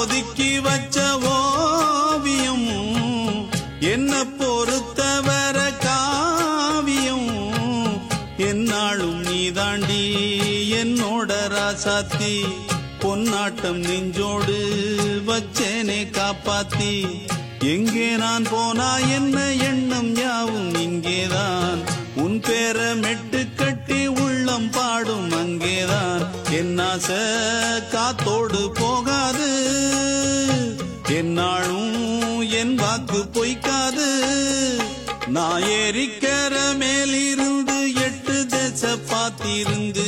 ஒதுக்கி வச்ச ஓவியம் என்ன பொறுத்தவர காவியம் என்னாலும் நீதாண்டி என்னோட ராசாத்தி பொன்னாட்டம் நெஞ்சோடு வச்சேனே காப்பாத்தி எங்கே நான் போனா என்ன எண்ணம் யாவும் இங்கேதான் உன் பேர மெட்டு கட்டி உள்ளம் பாடும் அங்கேதான் என் ஆசை காத்தோடு போகாது என்னாலும் என் வாக்கு பொய்க்காது நான் ஏறிக்கர மேலிருந்து எட்டு தேச பாத்திருந்து